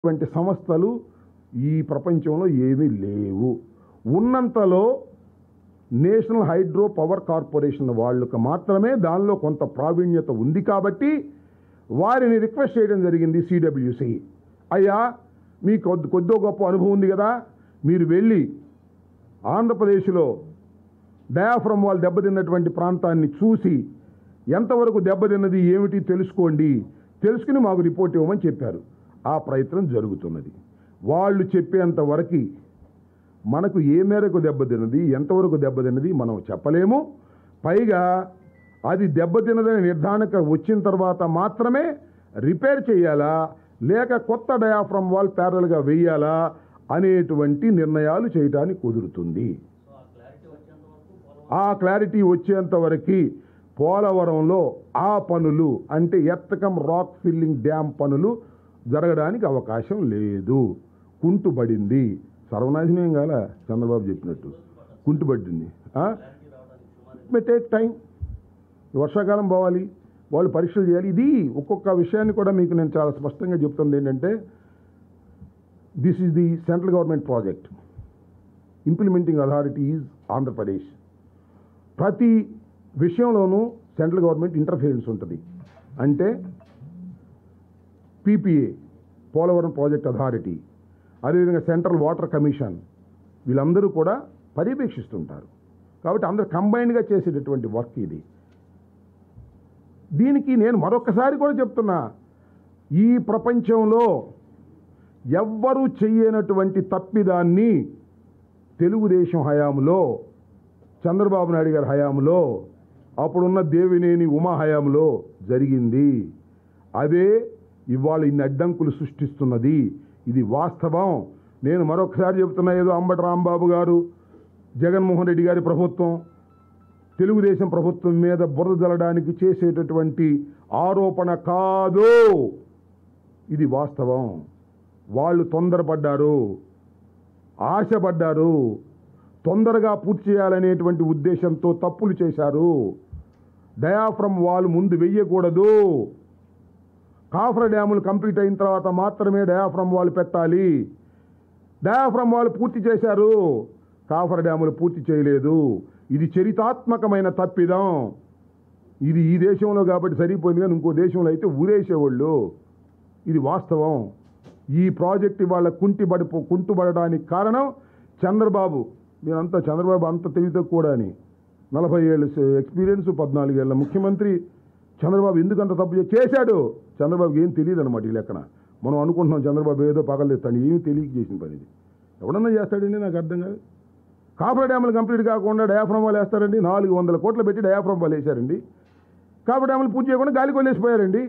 వంటి సంస్థలు ఈ ప్రపంచంలో ఏమీ లేవు ఉన్నంతలో నేషనల్ హైడ్రో పవర్ కార్పొరేషన్ వాళ్ళకు మాత్రమే దానిలో కొంత ప్రావీణ్యత ఉంది కాబట్టి వారిని రిక్వెస్ట్ చేయడం జరిగింది సిడబ్ల్యూసి అయ్యా మీకు కొద్ది కొద్దో గొప్ప అనుభవం ఉంది కదా మీరు వెళ్ళి ఆంధ్రప్రదేశ్లో డయాఫ్రమ్ వాళ్ళు దెబ్బతిన్నటువంటి ప్రాంతాన్ని చూసి ఎంతవరకు దెబ్బతిన్నది ఏమిటి తెలుసుకోండి తెలుసుకుని మాకు రిపోర్ట్ ఇవ్వమని చెప్పారు ఆ ప్రయత్నం జరుగుతున్నది వాళ్ళు చెప్పేంత వరకు మనకు ఏ మేరకు దెబ్బతిన్నది ఎంతవరకు దెబ్బతిన్నది మనం చెప్పలేము పైగా అది దెబ్బతిన్నదని నిర్ధారణకు వచ్చిన తర్వాత మాత్రమే రిపేర్ చేయాలా లేక కొత్త డయాఫ్రమ్ వాల్ ప్యారల్గా వేయాలా అనేటువంటి నిర్ణయాలు చేయడానికి కుదురుతుంది ఆ క్లారిటీ వచ్చేంత వరకు పోలవరంలో ఆ పనులు అంటే ఎత్తకం రాక్ ఫిల్లింగ్ డ్యామ్ పనులు జరగడానికి అవకాశం లేదు కుంటుపడింది సర్వనాశనం కాల చంద్రబాబు చెప్పినట్టు కుంటుపడింది టేక్ టైం వర్షాకాలం పోవాలి వాళ్ళు పరీక్షలు చేయాలి ఇది ఒక్కొక్క విషయాన్ని కూడా మీకు నేను చాలా స్పష్టంగా చెప్తుంది ఏంటంటే this is the central government project implementing authority is Andhra Pradesh ప్రతి విషయంలోనూ సెంట్రల్ గవర్నమెంట్ ఇంటర్ఫిరెన్స్ ఉంటుంది అంటే పీపీఏ పోలవరం ప్రాజెక్ట్ అథారిటీ అదేవిధంగా సెంట్రల్ వాటర్ కమిషన్ వీళ్ళందరూ కూడా పర్యవేక్షిస్తుంటారు కాబట్టి అందరూ కంబైన్డ్గా చేసేటటువంటి వర్క్ ఇది దీనికి నేను మరొకసారి కూడా చెప్తున్నా ఈ ప్రపంచంలో ఎవ్వరూ చెయ్యనటువంటి తప్పిదాన్ని తెలుగుదేశం హయాంలో చంద్రబాబు నాయుడు గారి హయాంలో అప్పుడున్న దేవినేని ఉమా హయాంలో జరిగింది అదే ఇవాళ ఇన్ని అడ్డంకులు సృష్టిస్తున్నది ఇది వాస్తవం నేను మరొకసారి చెప్తున్నా ఏదో అంబటి రాంబాబు గారు జగన్మోహన్ రెడ్డి గారి ప్రభుత్వం తెలుగుదేశం ప్రభుత్వం మీద బురద జల్లడానికి చేసేటటువంటి ఆరోపణ కాదు ఇది వాస్తవం వాళ్ళు తొందరపడ్డారు ఆశపడ్డారు తొందరగా పూర్తి చేయాలనేటువంటి ఉద్దేశంతో తప్పులు చేశారు డయాఫ్రమ్ వాల్ ముందు వెయ్యకూడదు కాఫర్ డ్యాములు కంప్లీట్ అయిన తర్వాత మాత్రమే డయాఫ్రమ్ వాల్ పెట్టాలి డయాఫ్రమ్ వాల్ పూర్తి చేశారు కాఫర్ డ్యాములు పూర్తి చేయలేదు ఇది చరితాత్మకమైన తప్పిదం ఇది ఈ దేశంలో కాబట్టి సరిపోయింది కానీ ఇంకో దేశంలో అయితే ఊరేసేవాళ్ళు ఇది వాస్తవం ఈ ప్రాజెక్ట్ ఇవాళ కుంటిబడి కుంటుబడడానికి కారణం చంద్రబాబు మీరంతా చంద్రబాబు అంత తెలివితో కూడా అని నలభై ఏళ్ళ ఎక్స్పీరియన్స్ పద్నాలుగేళ్ల ముఖ్యమంత్రి చంద్రబాబు ఎందుకంత తప్పు చే- చేశాడు చంద్రబాబుకి ఏం తెలియదు అనమాట ఈ లెక్కన మనం అనుకుంటున్నాం చంద్రబాబు ఏదో పగలేస్తాడు ఏమీ తెలియక చేసిన పని ఇది ఎవడన్నా చేస్తాడండి నాకు అర్థం కాదు కాపర్ డ్యాములు కంప్లీట్ కాకుండా డయాఫ్రమ్ వాళ్ళు వేస్తారండి నాలుగు వందల కోట్లు పెట్టి డయాఫ్రమ్ వాళ్ళు వేశారండి కాపర్ డ్యాములు పూర్తి చేయకుండా గాలి కొల్లేసిపోయారండి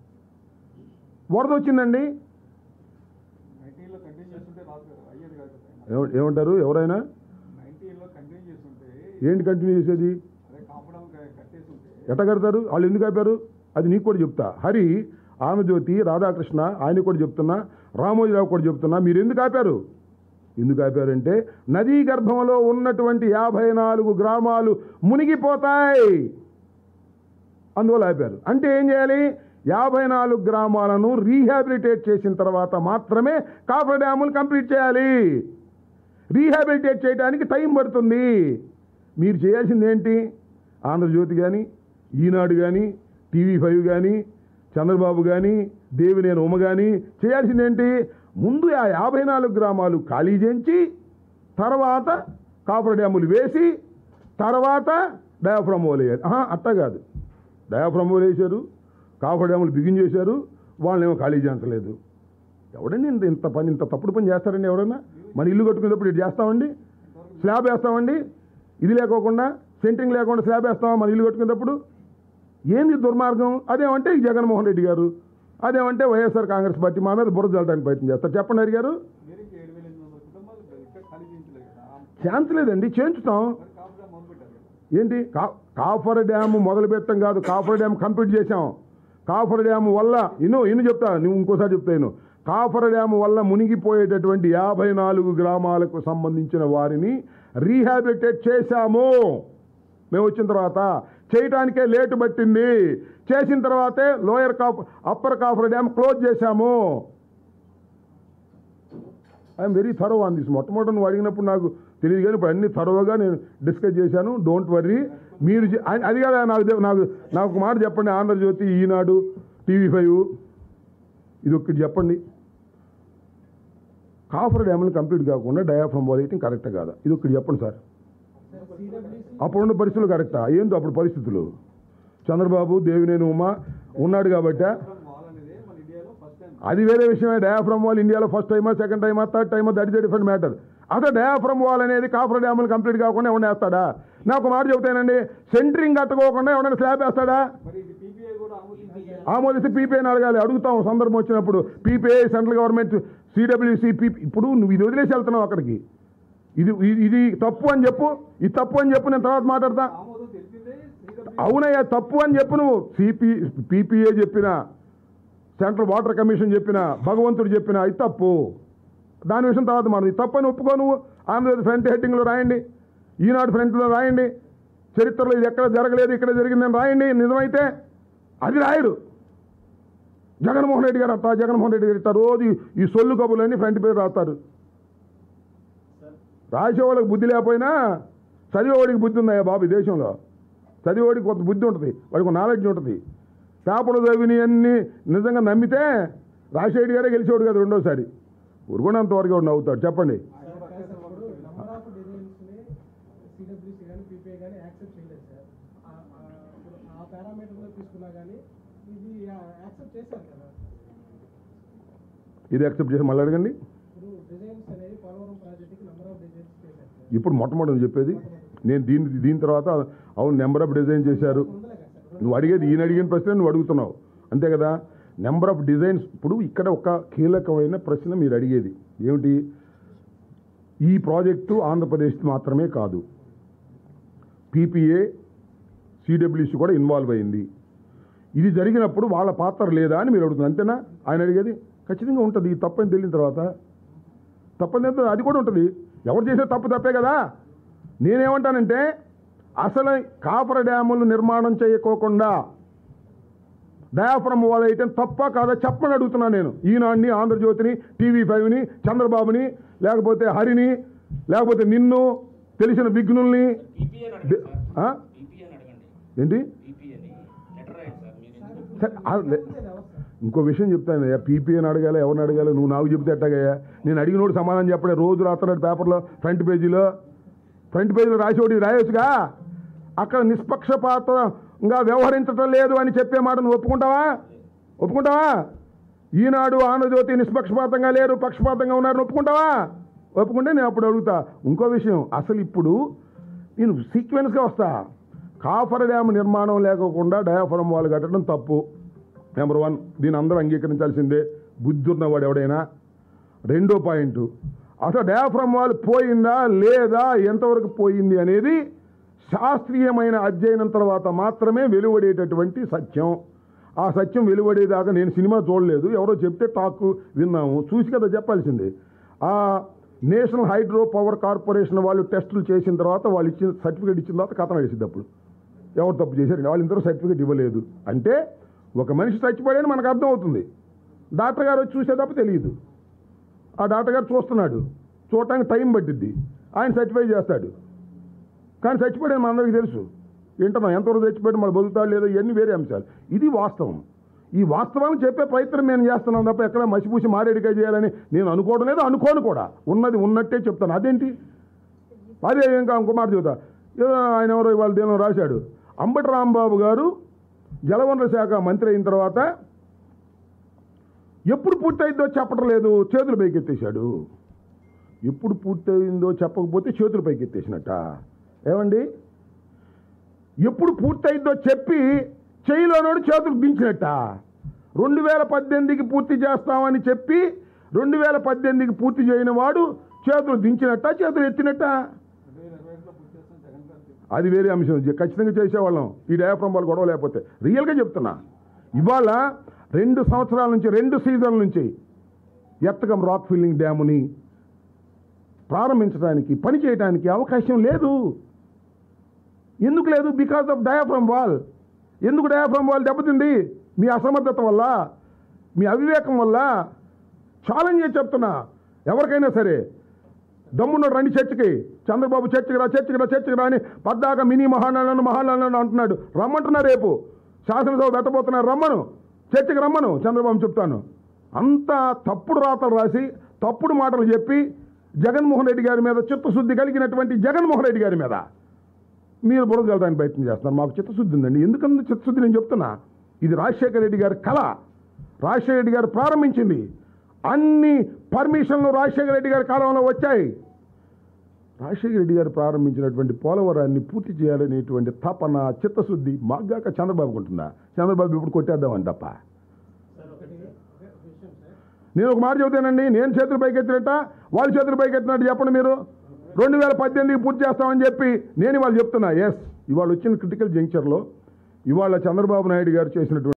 వరద వచ్చిందండి నైన్టీన్లో కంటిన్యూ చేస్తుంటే రాదు కదా అయ్యేది కాదు కదా ఏమ- ఏమంటారు ఎవరైనా నైన్టీన్లో కంటిన్యూ చేస్తుంటే ఏంటి కంటిన్యూ చేసేది అదే కాపడం కట్టేసి ఉంటే ఎట్ట కడతారు వాళ్ళు ఎందుకు ఆపారు అది నీకు కూడా చెప్తా హరి ఆమెజ్యోతి రాధాకృష్ణ ఆయన కూడా చెప్తున్నా రామోజీరావు కూడా చెప్తున్నా మీరు ఎందుకు ఆపారు ఎందుకు ఆపారంటే నదీ గర్భంలో ఉన్నటువంటి యాభై నాలుగు గ్రామాలు మునిగిపోతాయి అందువల్ల ఆపారు అంటే ఏం చేయాలి యాభై నాలుగు గ్రామాలను రీహాబిలిటేట్ చేసిన తర్వాత మాత్రమే కాఫర్ డ్యాములు కంప్లీట్ చేయాలి రీహాబిలిటేట్ చేయడానికి టైం పడుతుంది మీరు చేయాల్సింది ఏంటి ఆంధ్రజ్యోతి కానీ ఈనాడు కానీ టీవీ ఫైవ్ కానీ చంద్రబాబు కానీ దేవినేని ఉమ కానీ చేయాల్సింది ఏంటి ముందు ఆ యాభై నాలుగు గ్రామాలు ఖాళీ చేయించి తర్వాత కాపర్ డ్యాములు వేసి తర్వాత డయాఫ్రమ్ ఓలు వేయాలి ఆహా, అట్టా కాదు డయాఫ్రమ్ ఓలు వేశారు కాపర్ డ్యాములు బిగించేశారు వాళ్ళనేమో ఖాళీ చేయించలేదు ఎవడండి ఇంత ఇంత పని ఇంత తప్పుడు పని చేస్తారండి ఎవడన్నా మన ఇల్లు కట్టుకునేటప్పుడు ఇటు చేస్తామండి స్లాబ్ వేస్తామండి ఇది లేకోకుండా సెంటింగ్ లేకుండా స్లాబ్ వేస్తామా మన ఇల్లు కట్టుకునేటప్పుడు ఏంది దుర్మార్గం అదేమంటే ఈ జగన్మోహన్ రెడ్డి గారు అదేమంటే వైఎస్ఆర్ కాంగ్రెస్ పార్టీ మా మీద బురద జల్లడానికి ప్రయత్నం చేస్తారు చెప్పండి హరి గారు మీరు ఇంకా ఏడు వేల ఎనిమిది వందల కుటుంబాలు ఇక్కడ ఖాళీ చేయించలేదు కదా ఛాన్స్ లేదండి చేయించుతాం మరి కాపుగా మొదలు పెట్టారు కదా ఏంటి కా కాఫర్ డ్యామ్ మొదలు పెట్టడం కాదు కాఫర్ డ్యామ్ కంప్లీట్ చేశాం కాఫర్ డ్యామ్ వల్ల ఇను ఇను చెప్తా నువ్వు ఇంకోసారి చెప్తా ఇను కాఫర్ డ్యామ్ వల్ల మునిగిపోయేటటువంటి యాభై నాలుగు గ్రామాలకు సంబంధించిన వారిని రీహాబిలిటేట్ చేశాము మేము వచ్చిన తర్వాత చేయటానికే లేటు పట్టింది చేసిన తర్వాతే లోయర్ కాఫ్ అప్పర్ కాఫర్ డ్యామ్ క్లోజ్ చేశాము I'm very thorough on this మొట్టమొదటి నువ్వు అడిగినప్పుడు నాకు తెలియదు కానీ ఇప్పుడు అన్ని థరోగా నేను డిస్కస్ చేశాను డోంట్ వర్రీ మీరు చే- అది- అది కదా నాకు తె- నాకు నాకు ఒక మాట చెప్పండి ఆంధ్రజ్యోతి ఈనాడు టీవీ ఫైవ్ ఇది ఒక్కటి చెప్పండి కాఫర్ డ్యామ్లు కంప్లీట్ కాకుండా డయాఫ్రమ్ వాల్ వేయటం కరెక్ట్ కాదా ఇది ఒక్కటి చెప్పండి సార్ అప్పుడున్న పరిస్థితులు కరెక్టా ఏందో అప్పుడు పరిస్థితులు చంద్రబాబు దేవినేని ఉమా ఉన్నాడు కాబట్టి వాల్ అనేది మన ఇండియాలో ఫస్ట్ టైం అది వేరే విషయమే డయాఫ్రమ్ వాల్ ఇండియాలో ఫస్ట్ టైమా సెకండ్ టైమా థర్డ్ టైమా దట్ ఇస్ డిఫరెంట్ మ్యాటర్ అసలు డయాఫ్రమ్ వాల్ అనేది కాఫర్ డ్యాములు కంప్లీట్ కాకుండా ఎవరైనా వేస్తాడా నాకు ఒక మాట చెబుతానండి సెంటరింగ్ కట్టుకోకుండా ఎవరైనా స్లాబ్ వేస్తాడా మరి ఇది పీపీఐ కూడా ఆమోదించింది ఆమోదిస్తే పీపీఐని అడగాలి అడుగుతాం సందర్భం వచ్చినప్పుడు PPI central government CWC P ఇప్పుడు నువ్వు ఇది వదిలేసి వెళ్తున్నావు అక్కడికి ఇది ఇది- ఇది తప్పు అని చెప్పు ఇది తప్పు అని చెప్పు నేను తర్వాత మాట్లాడతా ఆమోదం తెలిసిందే శ్రీడబ్ల్యూ అవునయ్యా తప్పు అని చెప్పు నువ్వు సిపి పీపీఏ చెప్పిన సెంట్రల్ వాటర్ కమిషన్ చెప్పిన భగవంతుడు చెప్పిన ఇది తప్పు దాని విషయం తర్వాత మనం ఇది తప్పు అని ఒప్పుకో నువ్వు ఆంధ్రప్రదేశ్ ఫ్రంట్ హెడ్డింగ్లో రాయండి ఈనాడు ఫ్రంట్లో రాయండి చరిత్రలో ఇది ఎక్కడ జరగలేదు ఇక్కడ జరిగిందని రాయండి నిజమైతే అది రాయరు జగన్మోహన్ రెడ్డి గారు అట్టా జగన్మోహన్ రెడ్డి గారు ఇట్టా రోజు ఈ- ఈ సొల్లు కబుర్లన్నీ ఫ్రంట్ పేరు రాస్తారు రాసేవాళ్ళకి బుద్ధి లేకపోయినా చదివేవాడికి బుద్ధి ఉందయ్యా బాబు ఈ దేశంలో చదివేవాడికి కొంత బుద్ధి ఉంటుంది వాడికి నాలెడ్జ్ ఉంటుంది పేపర్లు చదివిని అన్ని నిజంగా నమ్మితే రాజశేఖర్ గారే గెలిచేవాడు కదా రెండోసారి ఉరుకున్నంత వరకు వాడు నవ్వుతాడు చెప్పండి నంబర్ ఆఫ్ డిజైన్స్ని సిడబ్ల్యూసీ కానీ పీపీఐ కానీ యాక్సెప్ట్ చేయలేదు సార్ ఆ- ఆ- ఇప్పుడు ఆ పారామీటర్లో తీసుకున్నా కానీ ఇది యాక్సెప్ట్ చేశారు కదా ఇది యాక్సెప్ట్ చేసి మళ్ళీ అడగండి ఇప్పుడు డిజైన్స్ అనేది పోలవరం ప్రాజెక్ట్కి నంబర్ ఆఫ్ డిజైన్స్ చేశారు సార్ ఇప్పుడు మొట్టమొదటి చెప్పేది నేను దీని దీని తర్వాత అవును నెంబర్ ఆఫ్ డిజైన్ చేశారు ఉందలే కదా సార్ నువ్వు అడిగేది ఈయన అడిగిన ప్రశ్న నువ్వు అడుగుతున్నావు అంతే కదా నెంబర్ ఆఫ్ డిజైన్స్ ఇప్పుడు ఇక్కడ ఒక కీలకమైన ప్రశ్న మీరు అడిగేది ఏమిటి ఈ ప్రాజెక్టు ఆంధ్రప్రదేశ్ మాత్రమే కాదు పీపీఏ సిడబ్ల్యూసి కూడా ఇన్వాల్వ్ అయింది ఇది జరిగినప్పుడు వాళ్ళ పాత్ర లేదా అని మీరు అడుగుతున్నారు అంతేనా ఆయన అడిగేది ఖచ్చితంగా ఉంటుంది ఈ తప్పని తెలియని తర్వాత తప్పని తెలియదు అది కూడా ఉంటుంది ఎవరు చేసే తప్పు తప్పే కదా నేనేమంటానంటే అసలు కాపర డ్యాములు నిర్మాణం చేయకోకుండా డయాఫ్రమ్ వాల్ అయితే తప్ప కాదా చెప్పని అడుగుతున్నాను నేను ఈనాడిని ఆంధ్రజ్యోతిని టీవీ ఫైవ్ని చంద్రబాబుని లేకపోతే హరిని లేకపోతే నిన్ను తెలిసిన విఘ్నుల్ని పీపీఎన్ ది- అడగండి సార్ ఆ? పీపీఎన్ అడగండి ఏంటి పీపీఎన్ లెటర్ రాయండి సార్ మీరు ఎందుకు సరే, ఆ, లే- ఇంకో విషయం చెప్తాను అయ్యా పీపీఎన్ అడగాలి ఎవరిని అడగాలి నువ్వు నాకు చెప్తే ఎట్టాగయ్యా నేను అడిగినోడు సమాధానం చెప్పడే రోజు రాస్తున్నాడు పేపర్లో ఫ్రంట్ పేజీలో ఫ్రంట్ పేజీలో రాసేవాడు ఇది రాయొచ్చుగా అక్కడ నిష్పక్షపాతంగా వ్యవహరించటం లేదు అని చెప్పే మాట నువ్వు ఒప్పుకుంటావా ఒప్పుకుంటావా ఈనాడు ఆంధ్రజ్యోతి నిష్పక్షపాతంగా లేరు పక్షపాతంగా ఉన్నారని ఒప్పుకుంటావా ఒప్పుకుంటే నేను అప్పుడు అడుగుతా ఇంకో విషయం అసలు ఇప్పుడు నేను సీక్వెన్స్గా వస్తా కాఫర్ డ్యామ్ నిర్మాణం లేకోకుండా డయాఫ్రమ్ వాళ్ళు కట్టడం తప్పు నెంబర్ వన్ దీని అందరూ అంగీకరించాల్సిందే బుద్ధి ఉన్నవాడు ఎవడైనా రెండో పాయింట్ అసలు డయాఫ్రమ్ వాల్ పోయిందా లేదా ఎంతవరకు పోయింది అనేది శాస్త్రీయమైన అధ్యయనం తర్వాత మాత్రమే వెలువడేటటువంటి సత్యం ఆ సత్యం వెలువడేదాకా నేను సినిమా చూడలేదు ఎవరో చెప్తే టాక్ విన్నాము చూసి కదా చెప్పాల్సింది ఆ నేషనల్ హైడ్రో పవర్ కార్పొరేషన్ వాళ్ళు టెస్టులు చేసిన తర్వాత వాళ్ళు ఇచ్చిన సర్టిఫికేట్ ఇచ్చిన తర్వాత కథ నడిచింది అప్పుడు ఎవరు తప్పు చేశారు వాళ్ళు ఇంతలో సర్టిఫికేట్ ఇవ్వలేదు అంటే ఒక మనిషి చచ్చిపోయాడని మనకు అర్థం అవుతుంది డాక్టర్ గారు వచ్చి చూసే తప్ప తెలియదు ఆ డాక్టర్ గారు చూస్తున్నాడు చూడటానికి టైం పట్టిద్ది ఆయన సర్టిఫై చేస్తాడు కానీ చచ్చిపోయాడని మనందరికీ తెలుసు వింటున్నాం ఎంతవరకు చచ్చిపోయాడు మన బతుకుతాడు లేదో ఇవన్నీ వేరే అంశాలు ఇది వాస్తవం ఈ వాస్తవాన్ని చెప్పే ప్రయత్నం నేను చేస్తున్నాను తప్ప ఎక్కడ మసిపూసి మారేడికాయ చేయాలని నేను అనుకోవడం లేదు అనుకోను కూడా ఉన్నది ఉన్నట్టే చెప్తాను అదేంటి అదే ఇంకా ఇంకో మాట చెబుతా ఏదో ఆయన ఎవరో ఇవాళ దేనో రాశాడు అంబటి రాంబాబు గారు జలవనరుల శాఖ మంత్రి అయిన తర్వాత ఎప్పుడు పూర్తయిందో చెప్పడం లేదు చేతులు పైకెత్తేశాడు ఎప్పుడు పూర్తయిందో చెప్పకపోతే చేతులు పైకెత్తేసినట్ట ఏమండి ఎప్పుడు పూర్తయిందో చెప్పి చేయిలోనోడు చేతులు దించినట్ట రెండు వేల పద్దెనిమిదికి పూర్తి చేస్తామని చెప్పి రెండు వేల పద్దెనిమిదికి పూర్తి చేయని వాడు చేతులు దించినట్ట చేతులు ఎత్తినట్ట రెండు వేల ఇరవై ఒకటిలో పూర్తి చేస్తాం జగన్ గారు చెప్పారు. అది వేరే అంశం జ- ఖచ్చితంగా చేసేవాళ్ళం ఈ డయాఫ్రమ్ వాళ్ళు గొడవ లేకపోతే రియల్గా చెప్తున్నా ఇవాళ రెండు సంవత్సరాల నుంచి రెండు సీజన్ల నుంచి ఎత్తకం రాక్ ఫిల్లింగ్ డ్యాముని ప్రారంభించడానికి పని చేయడానికి అవకాశం లేదు ఎందుకు లేదు బికాస్ ఆఫ్ డయాఫ్రమ్ వాల్ ఎందుకు డయాఫ్రమ్ వాల్ దెబ్బతింది మీ అసమర్థత వల్ల మీ అవివేకం వల్ల ఛాలెంజ్ చేసి చెప్తున్నా ఎవరికైనా సరే దమ్మున్న రండి చర్చికి చంద్రబాబు చర్చికి రా చర్చికి రా చర్చికి రా అని పద్దాక మినీ మహానాలను మహానాలను అంటున్నాడు రమ్మంటున్నా రేపు శాసనసభ పెట్టబోతున్నారు రమ్మను చర్చికి రమ్మను చంద్రబాబు చెప్తాను అంత తప్పుడు రాతలు రాసి తప్పుడు మాటలు చెప్పి జగన్మోహన్ రెడ్డి గారి మీద చిత్తశుద్ధి కలిగినటువంటి జగన్మోహన్ రెడ్డి గారి మీద మీరు బురద చల్లడానికి ప్రయత్నం చేస్తున్నారు మాకు చిత్తశుద్ధి ఉందండి ఎందుకంటే చిత్తశుద్ధి నేను చెప్తున్నా ఇది రాజశేఖర రెడ్డి గారి కళ రాజశేఖర రెడ్డి గారు ప్రారంభించింది అన్ని పర్మిషన్లు రాజశేఖర రెడ్డి గారి కాలంలో వచ్చాయి రాజశేఖర రెడ్డి గారు ప్రారంభించినటువంటి పోలవరాన్ని పూర్తి చేయాలనేటువంటి తపన చిత్తశుద్ధి మాగాక చంద్రబాబు ఉంటుందా చంద్రబాబు ఇప్పుడు కొట్టేద్దామని తప్ప ఒకటి ఒక విషయం సార్ నేను ఒక మాట చెబుతానండి నేను చేతులు పైకెత్తినట్ట వాళ్ళు చేతులు పైకెత్తినట్టు చెప్పండి మీరు రెండు వేల పద్దెనిమిదికి పూర్తి చేస్తామని చెప్పి నేను ఇవాళ చెప్తున్నా ఎస్ ఇవాళ వచ్చిన క్రిటికల్ జంక్చర్లో ఇవాళ చంద్రబాబు నాయుడు గారు చేసినటువంటి